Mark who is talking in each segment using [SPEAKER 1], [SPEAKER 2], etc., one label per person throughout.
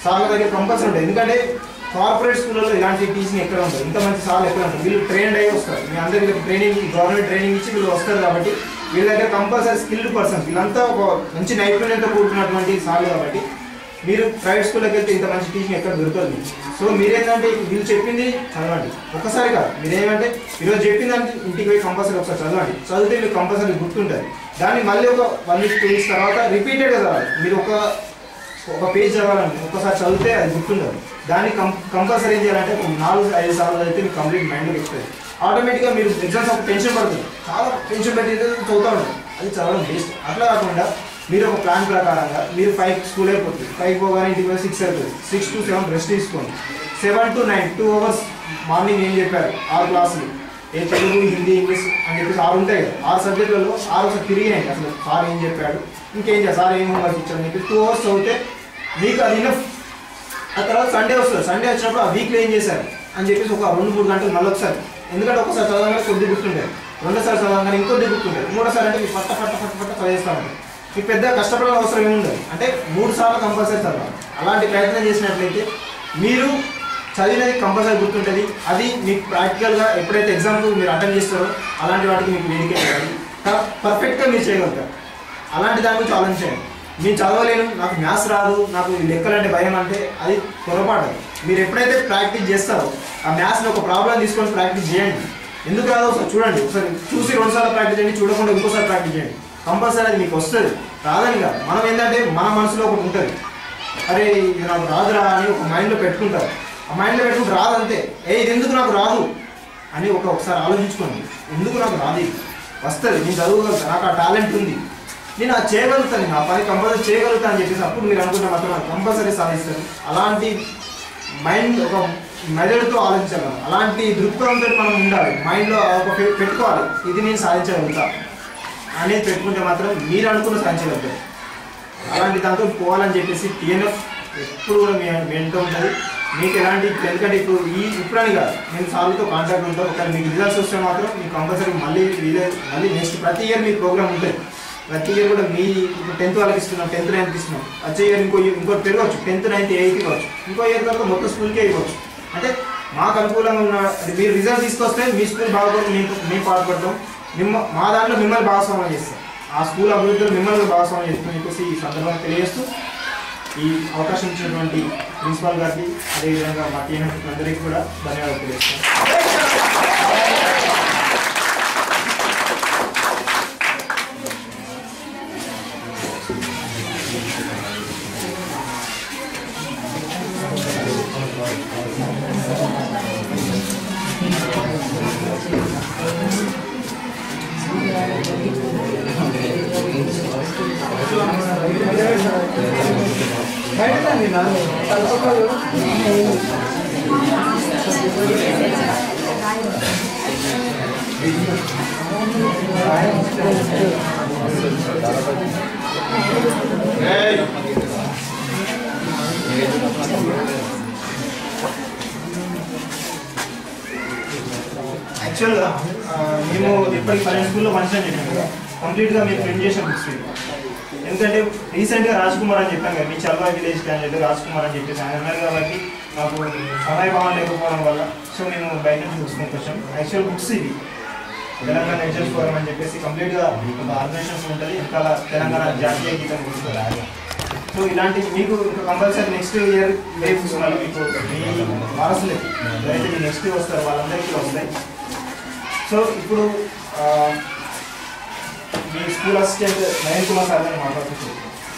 [SPEAKER 1] సార్ల దగ్గర కంపల్సరీ ఉంటుంది ఎందుకంటే కార్పొరేట్ స్కూళ్ళలో ఇలాంటి టీచింగ్ ఎక్కడ ఉంటుంది ఇంత మంచి సార్లు ఎక్కడ ఉంటుంది వీళ్ళు ట్రైన్డ్ అయ్యి వస్తారు మీ అందరికి వీళ్ళకి ట్రైనింగ్ గవర్నమెంట్ ట్రైనింగ్ ఇచ్చి వీళ్ళు వస్తారు కాబట్టి వీళ్ళ దగ్గర కంపల్సరీ స్కిల్డ్ పర్సన్స్ వీళ్ళంతా ఒక మంచి నైపుణ్యంతో కూడుకున్నటువంటి సార్లు కాబట్టి మీరు ప్రైవేట్ స్కూల్లోకి వెళ్తే ఇంత మంచి టీచింగ్ ఎక్కడ దొరకదు మీకు. సో మీరేంటంటే వీళ్ళు చెప్పింది చదవండి ఒకసారి కాదు మీరేమంటే ఈరోజు చెప్పింది అంటే ఇంటికి పోయి కంపల్సరీ ఒకసారి చదవండి చదివితే మీకు కంపల్సరీ గుర్తుంటుంది దాన్ని మళ్ళీ ఒక వన్ వీక్ టూ వీక్స్ తర్వాత రిపీటెడ్గా చదవాలి మీరు ఒక ఒక పేజ్ చదవాలండి ఒక్కసారి చదివితే అది గుర్తుండదు దాన్ని కం కంపల్సరీ ఏం చేయాలంటే ఒక నాలుగు ఐదు సార్లు చదివితే మీకు కంప్లీట్ మైండ్లోకి ఎక్కుతుంది ఆటోమేటిక్గా మీరు ఎగ్జామ్స్ ఒక టెన్షన్ పడుతుంది చాలా టెన్షన్ పెట్టి చదువుతా ఉంటుంది అది చదవడం బెస్ట్ అట్లా కాకుండా మీరు ఒక ప్లాన్ ప్రకారంగా మీరు ఫైవ్ స్కూల్ అయిపోతుంది ఫైవ్ పోగానే ఇంటికి పోయి సిక్స్ అవుతుంది సిక్స్ టు సెవెన్ రెస్ట్ తీసుకోండి seven to nine two hours morning ఏం చెప్పారు ఆరు క్లాసులు ఏ తెలుగు హిందీ ఇంగ్లీష్ అని చెప్పేసి ఆరు ఉంటాయి కదా ఆరు సబ్జెక్టులలో ఆరు ఒకసారి తిరిగినాయి అసలు సార్ ఏం చెప్పాడు ఇంకేం చేయాలి సార్ ఏం హోంవర్క్ ఇచ్చాడు అని చెప్పి టూ అవర్స్ చదివితే మీకు అది ఇన్నఫ్ ఆ తర్వాత సండే వస్తుంది సండే వచ్చినప్పుడు ఆ వీక్లో ఏం చేశారు అని చెప్పేసి ఒక రెండు మూడు గంటలు మళ్ళీ ఒకసారి ఎందుకంటే ఒకసారి చదవగానే కొద్ది గుర్తుండేది రెండోసారి చదవగానే ఇంకొద్ది గుర్తుండేది మూడోసారి అంటే మీకు పట్ట పట్ట పట్ట పట్ట చదివేస్తామండి మీకు పెద్ద కష్టపడాల్సిన అవసరం ఏముండదు అంటే మూడు సార్లు కంపల్సరీ చదవాలి అలాంటి ప్రయత్నం చేసినట్లయితే మీరు చదివినది కంపల్సరీ గుర్తుంటుంది అది మీకు ప్రాక్టికల్గా ఎప్పుడైతే ఎగ్జామ్కు మీరు అటెండ్ చేస్తారో అలాంటి వాటికి మీకు వేదిక ఇవ్వాలి పర్ఫెక్ట్గా మీరు చేయగలుగుతారు అలాంటి దాని గురించి ఆలోచించండి నేను చదవలేను నాకు మ్యాథ్స్ రాదు నాకు ఈ లెక్కలంటే భయం అంటే అది పొరపాటు మీరు ఎప్పుడైతే ప్రాక్టీస్ చేస్తారో ఆ మ్యాథ్స్ని ఒక ప్రాబ్లం తీసుకొని ప్రాక్టీస్ చేయండి ఎందుకు రాదో ఒకసారి చూడండి ఒకసారి చూసి రెండుసార్లు ప్రాక్టీస్ చేయండి చూడకుండా ఇంకోసారి ప్రాక్టీస్ చేయండి కంపల్సరీ అది మీకు వస్తుంది రాదని కాదు మనం ఏంటంటే మన మనసులో ఒకటి ఉంటుంది అరే ఇది నాకు రాదురా అని ఒక మైండ్లో పెట్టుకుంటారు ఆ మైండ్లో పెట్టుకుంటే రాదు అంతే ఏ ఇది ఎందుకు నాకు రాదు అని ఒక ఒకసారి ఆలోచించుకోండి ఎందుకు నాకు రాదు ఇది? వస్తుంది నేను చదవగలుగుతాను నాకు ఆ టాలెంట్ ఉంది నేను అది చేయగలుగుతాను నా పని కంపల్సరీ చేయగలుగుతాను అని చెప్పేసి అప్పుడు మీరు అనుకుంటే మాత్రం కంపల్సరీ సాధిస్తారు అలాంటి మైండ్ ఒక మెదడుతో ఆలోచించాలి మనం. అలాంటి దృక్పథంతో మనం ఉండాలి మైండ్లో ఒక పె- పెట్టుకోవాలి ఇది నేను సాధించగలుగుతా అనేది పెట్టుకుంటే మాత్రం మీరు అనుకున్న సాధించగలుగుతారు అలాంటి దాంతో పోవాలని చెప్పేసి టీఎన్ఎఫ్ ఎప్పుడు కూడా మీ మీ వెంట ఉంటుంది మీకు ఎలాంటి ఎందుకంటే ఇప్పుడు ఈ ఇప్పుడని కాదు నేను సార్లతో కాంటాక్ట్ ఉంటాను ఒకవేళ మీకు రిజల్ట్స్ వస్తే మాత్రం మీకు కంపల్సరీ మళ్ళీ వీలే మళ్ళీ నెక్స్ట్ ప్రతి ఇయర్ మీ ప్రోగ్రామ్ ఉంటుంది ప్రతి ఇయర్ కూడా మీ ఇప్పుడు టెన్త్ వాళ్ళకి ఇస్తున్నాం టెన్త్ నైన్త్ ఇస్తున్నాం వచ్చే ఇయర్ ఇంకో ఇంకోటి పెరగవచ్చు టెన్త్ నైన్త్ ఎయిత్ ఇవ్వచ్చు ఇంకో ఇయర్ తర్వాత మొత్తం స్కూల్కే ఇవ్వచ్చు అంటే మాకు అనుకూలంగా ఉన్న అది మీరు రిజల్ట్ తీసుకొస్తే మీ స్కూల్ బాగుపడి మేము మేము పాల్పడతాం మిమ్మ మా దాంట్లో మిమ్మల్ని భాగస్వామ్యం చేస్తాం ఆ స్కూల్ అభివృద్ధిలో మిమ్మల్ని భాగస్వామ్యం చేస్తాం చెప్పేసి ఈ సందర్భంగా తెలియజేస్తూ ఈ అవకాశం ఇచ్చినటువంటి ప్రిన్సిపాల్ గారికి అదేవిధంగా మా టీం అందరికీ కూడా ధన్యవాదాలు తెలియజేస్తాం యాక్చువల్గా ఆ, మేము ఇప్పటికి పన్నెండు స్కూల్లో మంచిగా చెప్పాము కదా కంప్లీట్గా మీరు ప్రింట్ చేసిన బుక్స్ ఇవి. ఎందుకంటే రీసెంట్గా రాజ్ కుమార్ అని చెప్పాను కదా మీ చల్వా విలేజ్ క్యాండిడేట్ రాజ్ కుమార్ అని చెప్పేసి ఆయన ఉన్నారు కాబట్టి మాకు సమయభావం లేకపోవడం వల్ల సో మేము బయట నుంచి చూసుకొని వచ్చాం యాక్చువల్ బుక్స్ ఇవి తెలంగాణ ఎడ్జెస్ ఫోరం అని చెప్పేసి కంప్లీట్గా ఒక ఆర్గనైజేషన్స్ ఉంటుంది ఇంకా తెలంగాణ జాతీయ గీతం గురించి సో ఇలాంటి మీకు కంపల్సరీ నెక్స్ట్ ఇయర్ ఇవే బుక్స్ మళ్ళీ మీకు మీ వారసులే ఎవరైతే మీ నెక్స్ట్ వస్తారు వాళ్ళందరికీ వస్తాయి సో ఇప్పుడు ఆ, మీ school assistant Nayan Kumar sir గారు మాట్లాడుతున్నారు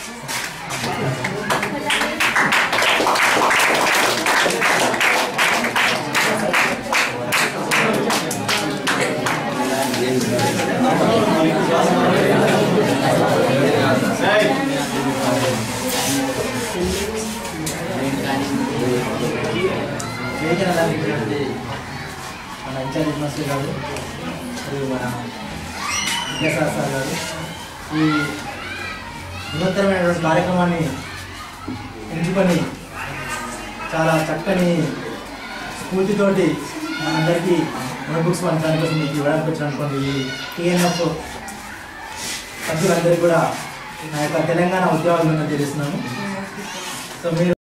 [SPEAKER 2] వేదికను అలంకరించినటువంటి మన ఇన్ఛార్జ్ హెడ్మాస్టర్ గారు మరియు మన విద్యాసాగర్ సార్ గారు ఈ బృహత్తరమైనటువంటి కార్యక్రమాన్ని ఎంచుకొని చాలా చక్కని స్ఫూర్తితోటి మనందరికీ నోట్బుక్స్ పంచడానికి కోసం మీకు ఇవ్వడానికి వచ్చినటువంటి ఈ టీఎన్ఎఫ్ సభ్యులందరికీ కూడా నా యొక్క తెలంగాణ ఉద్యోగాలను తెలియజేస్తున్నాను సో మీరు